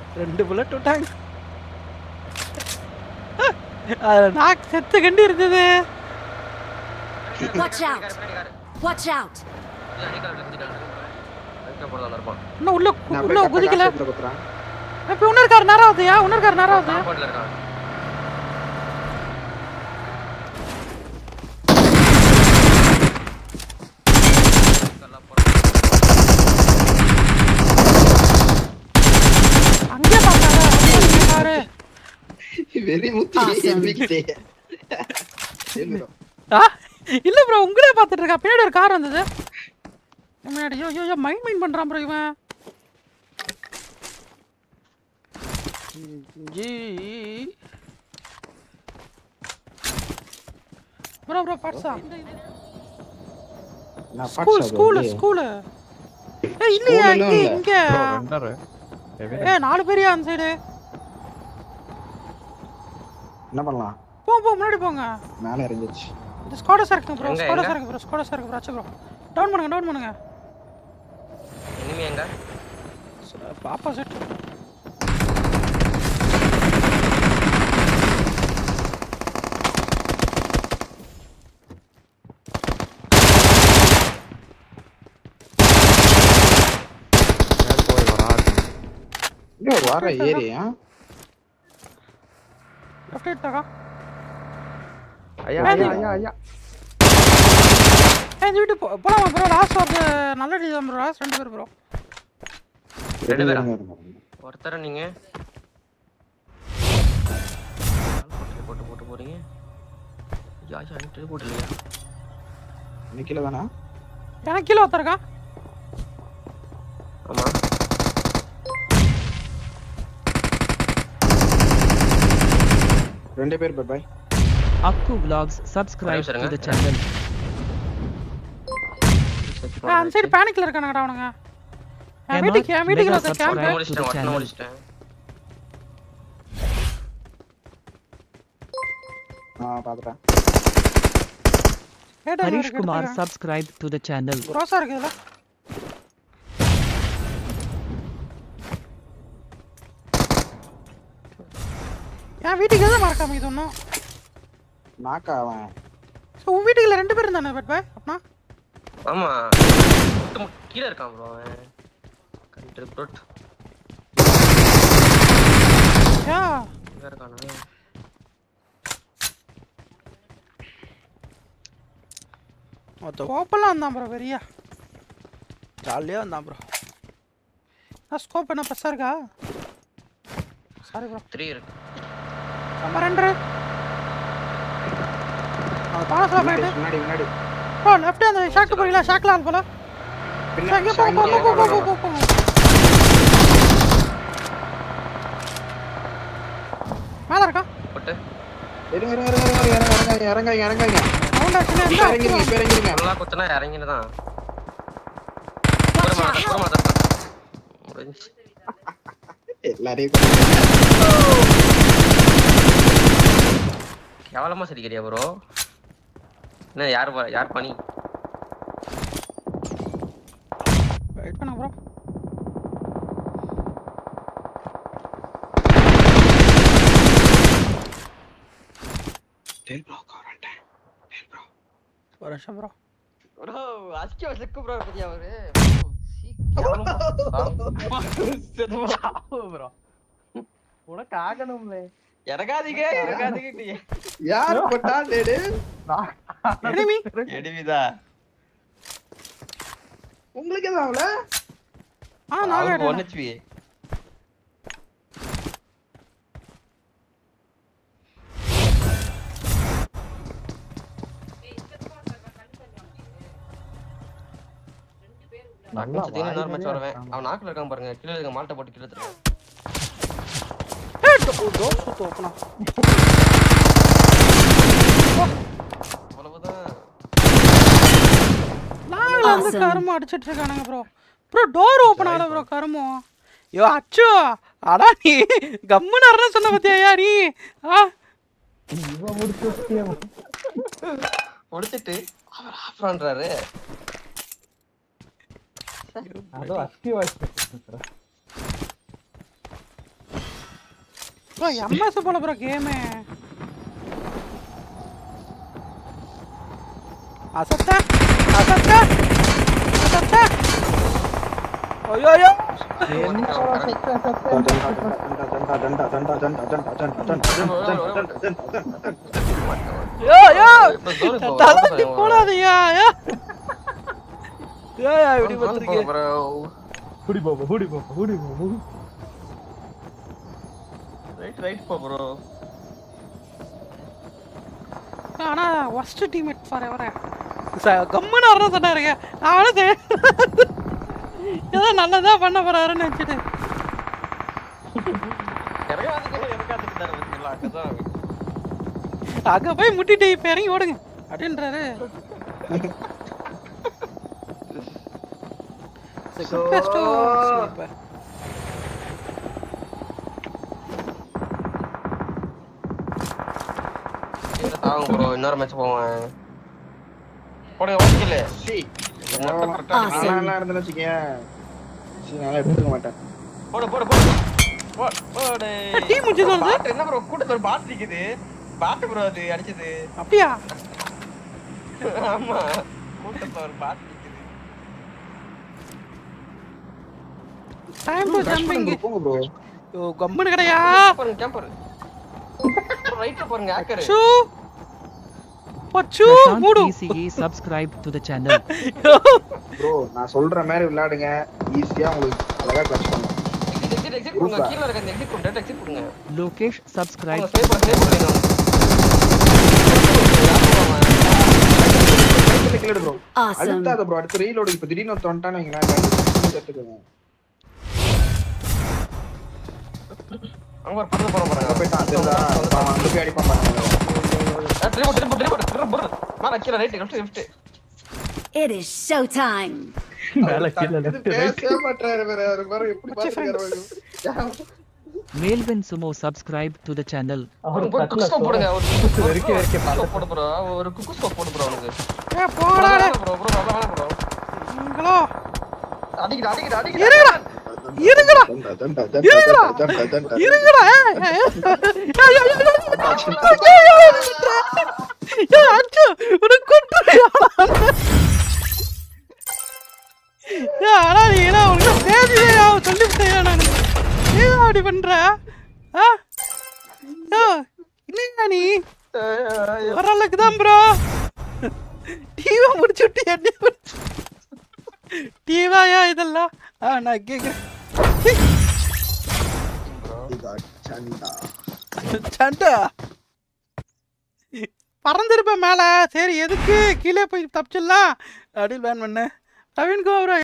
ரெண்டு புல்லட் விட்டாங்க அது நான் செத்து கண்டி இருந்தது Watch out! Watch out! இருப்பான் இன்னும் உள்ள கு- நான் உள்ள போய் குதிக்கல கரெக்டா குத்துறேன் இப்ப இன்னொரு கார் நேரம் ஆகுதுயா இன்னொரு கார் நேரம் ஆகுது காம்பவுண்ட்ல இருக்கான் அங்கே பார்த்தாரா அங்கே பாரு வெறி முத்தி Awesome. எம்பிக்கிட்டே சரி bro. ஆ இல்ல ப்ரோ உங்களே பார்த்துட்டு இருக்கா பின்னாடி ஒரு கார் வந்தது முன்னாடி ஐயோ ஐயோ மைண்ட் மைண்ட் பண்றான் ப்ரோ இவன் ஜி ப்ரோ ப்ரோ பாட்ஸா நான் ஸ்கூல் பாட்ஷா bro, ஸ்கூல் இல்லையே. ஸ்கூல் ஏய் இல்லையா School எல்லாம் இங்க இல்ல. இங்க வெண்டரு ஏ நாலு பேரியா அந்த சைடு என்ன பண்ணலாம் போ போ முன்னாடி போங்க மேல இறங்கிச்சு இந்த ஸ்குவாடஸ் இருக்கு ப்ரோ எங்க, ஸ்குவாடஸ் எங்க? இருக்கு ப்ரோ ஸ்குவாடஸ் இருக்கு ப்ரோ அச்சு ப்ரோ டவுன் பண்ணுங்க டவுன் பண்ணுங்க இனிமே எங்க ஆப்போசிட் மேல் போய் வரா இங்க வர ஏரியா லெஃப்ட் எடுத்தாக்கா ஐயா மேலே. ஐயா ஐயா ஐயா ஏய் இந்த வீட்டு போ- போலாமா ப்ரோ லாஸ்ட் வந்து நல்ல டீ தான் ப்ரோ லாஸ்ட் ரெண்டு பேர் ப்ரோ ரெண்டு பேரா? இருங்க, இருங்க, இருங்க. ஒருத்தர நீங்க போட்டு போட்டு போட்டு போறீங்க யா யா நீ போட்டு இல்லையா இன்னும் கீழே தானா எனக்கு கீழே ஒருத்தருக்கா ஆமா ரெண்டு பேர் பை Akku Vlogs subscribe Sorry, to the sir. channel. ஏய், அந்த சைடு பேனிக்ல இருக்கானுங்கடா அவனுங்க என் Hey, வீட்டுக்கு என் Mark, வீட்டுக்கு mega வந்து subscribe. கேம்ப் ஒருத்தனை முடிச்சிட்டேன் to the ஒருத்தனை channel. முடிச்சிட்டேன் ஆ பாத்துட்டேன் Harish Kumar subscribe to the channel. ரோசா இருக்கு இதுல என் வீட்டுக்கு எதுவும் மறக்காம இது ஒன்றும் நாக்கா அவன் ஸோ உன் வீட்டுக்குள்ள ரெண்டு பேரும் தானே பட் பாய் அப்பனா ஆமா முட்டு முட்டு கீழே இருக்கான் ப்ரோ அவன் கண்ட்ரி ப்ரோட் யா இங்க இருக்கானா ஸ்கோப்பெல்லாம் வந்தான் ப்ரோ பெரியா ஜாலியாக வந்தான் ப்ரோ நான் ஸ்கோப் என்ன பெருசாக இருக்கா சாரி ப்ரோ த்ரீ இருக்கு நம்ம ரெண்டு அது பாலத்தில் முன்னாடி போயிட்டு முன்னாடி முன்னாடி ப்ரோ லெஃப்ட் அந்த ஷாக்கு போறீங்களா ஷாக்கில் ஆள் போல பின்னாடி எங்கே போங்க போங்க போங்க போங்க போங்க போங்க மேலே இருக்கா போட்டு இருங்க இருங்க இருங்க இருங்க இறங்க இறங்க இறங்க இறங்க ரவுண்ட் ஆச்சுன்னா இப்ப எந்த இறங்கிருங்க இப்ப இறங்கிருங்க நல்லா குத்துனா இறங்கினதான் Watch out! புறமா தான் முடிஞ்சு எல்லாரையும் கேவலமா சிரிக்கிறியா ப்ரோ என்ன யார் ப- யார் பணி வெயிட் பண்ண ப்ரோ டேல் ப்ரோ கவரண்டேன் டேல் ப்ரோ ஒரு நிமிஷம் ப்ரோ ப்ரோ அஸ்கியா செக்கு ப்ரோ பத்தியா அவரு ப்ரோ உனக்கு ஆகணும்லே இறங்காதீங்க இறங்காதீங்க யார் போட்டா டேடு எனிமி எடிமிதா உங்களுக்கு எதுவும் ஆகல ஆ நாங்க அவருக்கு எடுக்கிறோம். ஒன் ஹெச்பி நல்லா சுத்தின இன்னொரு மேட்ச் வாயிலே வருவேன் இருக்கான். அவன் நாக்குல இருக்கான் பாருங்க கீழே இருக்க மால்ட்ட போட்டு கீழே தருவேன் ஏய், டோ- டோர் சுத்து ஓப்பனா அவ்வளவுதான் நாங்கள வந்து Awesome. கருமம் அடிச்சிட்டு இருக்கானுங்க ப்ரோ ப்ரோ டோர் ஓப்பன் ஆகல ப்ரோ கருமம் ஐயோ அச்சோ அடா நீ கம்முன்னு அறன்னு சொன்ன பத்தியா யா நீ ஆ இவன் முடிச்சு வச்சிட்டியே. முடிச்சிட்டு அவர் ஆஃப் பண்றாரு அதுவும் அஸ்கி வாய்ஸ் ப்ரோ எம்எஸ் போல ப்ரோ கேமு அசத்தா அசத்தா அசத்தா ஐயோ ஐயோ ஐயோ ஐயோ இப்ப zone க்கு போ, தலாண்டி bro. போடாதீயா ஐயோ ஏய் இப்படி Zone பண்றீங்க போ, bro. ஹூடி பாபா ஹூடி பாபா ஹூடி பாபா Right, right போ, bro. ஆனா ஒஸ்ட் டீம்மேட் ஃபார் எவரே கம்முன்னு வரணும் சொன்னாருங்க நானும் சரி ஏதோ நல்லதா பண்ண போறாருன்னு நினைச்சிட்டு இறங்காதீங்க, இறங்காதீங்கன்னு பாத்தீங்களா? அங்கதான். அங்க போய் முட்டிட்டு இப்ப இறங்கி ஓடுங்க அப்படின்றாரு Second best to sniper. இல்ல, தாங்க bro. இன்னொரு match போவேன். போடுங்க, வாங்கிக்கல. மொத்தம் correct ஆ இருக்கு. நான்லாம் இருந்தேன்னு வச்சுக்கேன் சரி, நான்லாம் எடுத்துக்க மாட்டேன் போடு, போடு, போடு. போ- போடு. டீம் முடிஞ்சது வந்து பாட்டு என்ன bro, கூட்டத்துல ஒரு பாட்டு நிக்குது. பாட்டு bro அது அடிச்சது. அப்படியா ஆமா. கூட்டத்துல ஒரு பாட்டு நிக்குது. டைம் டு ஜம்பிங் போங்க ப்ரோ ஓ கம்முன்னு கடையா பாருங்க, camper. bro, right ல பாருங்க, hacker. சூ பச்சு Prashant மூடு ECA subscribe to the channel. Bro நான் சொல்ற மாதிரி விளையாடுங்க ஈஸியா உங்களுக்கு அழகா கிளச் பண்ணலாம் Exit, exit, exit கொடுங்க. கீழ இருக்க இந்த exit கொடுங்க, direct exit கொடுங்க. Lokesh subscribe. அவங்க sniper, sniper வேணும். Clear bro Awesome. அடுத்தாத ப்ரோ அடுத்து ரீலோடு இப்ப திடீர்னு ஒருத்தன் வந்துட்டான்னு வைங்களேன் கண்டு கத்துக்கோங்க அங்க ஒரு பறந்து போறோம் பாருங்க. அங்க போயிட்டான் தெரியுதா அவன் அங்க போய் அடிப்பான் பாருங்க ஆ, திரும்ப, திரும்ப, திரும்ப, திரும்ப, திரும்ப. மேல கீழ right, left, left. It is showtime. மேல கீழ இது லெஃப்ட் ரைட் பேசவே மாட்டாரு வேற அவரு பாரு எப்படி பாத்துக்கிறாரு Melvin Sumo subscribe to the channel. அவரு ஒரு குக்கு ஸ்கோப் போடுங்க. ஒரு குக்கு வெறிக்க வெறிக்க குக்கு ஸ்கோப் போடு bro. ஒரு குக்கு ஸ்கோப் போடு bro அவனுக்கு. ஏ போடா டே. bro, bro, bro, bro, bro. நீங்களோ அடிக்குது, அடிக்குது, அடிக்குது. இருங்கடா இருங்கடா இருங்கடா ஏய், ஏய், ஏய், ஏய், ஏய், ஏய், ஏய், ஏய், ஏய், அச்சு, உனக்கு கொன்றுவியா? ஏய், ஆனா நீ என்ன உனக்கு தேதியா சொல்லிவிட்டேயா நான் ஏன் அப்படி பண்ற ஆ? ஏய், என்னங்க நீ வரலுக்கு தான் ப்ரோ டிவி முடிச்சுட்டு என்ன டிவாயா இதெல்லாம் ஆ நான் கேக்குறேன் சீ. சண்டை பறந்துருப்பேன் மேல சரி எதுக்கு கீழே போய் தப்பிச்சிடலாம் அப்படின்னு பேன் பண்ணேன் நவீன் குமார்